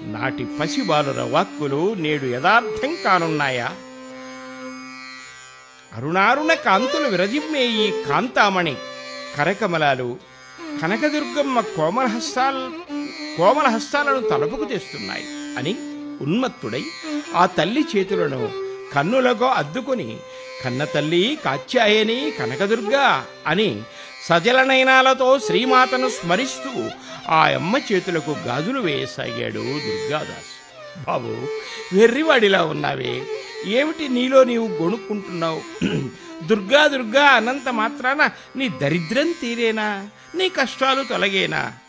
నాటి పసిబాలుర వాక్కులు నేడు యథార్థం కానున్నాయా అరుణారుణ కాంతులు విరజిమ్మే ఈ కాంతామణి కరకమలాలు కనకదుర్గమ్మ కోమల హస్తాల్ కోమల హస్తాలను తలుపుకు తెస్తున్నాయి అని ఉన్మత్తుడై ఆ తల్లి చేతులను కన్నులకు అద్దుకొని కన్న తల్లి కాత్యాయని కనకదుర్గా అని సజలనయనాలతో శ్రీమాతను స్మరిస్తూ ఆ అమ్మ చేతులకు గాజులు వేయసాగాడు దుర్గాదాస్ బాబు వెర్రివాడిలా ఉన్నావే ఏమిటి నీలో నీవు గొణుక్కుంటున్నావు దుర్గా దుర్గా అనంత మాత్రాన నీ దరిద్రం తీరేనా నీ కష్టాలు తొలగేనా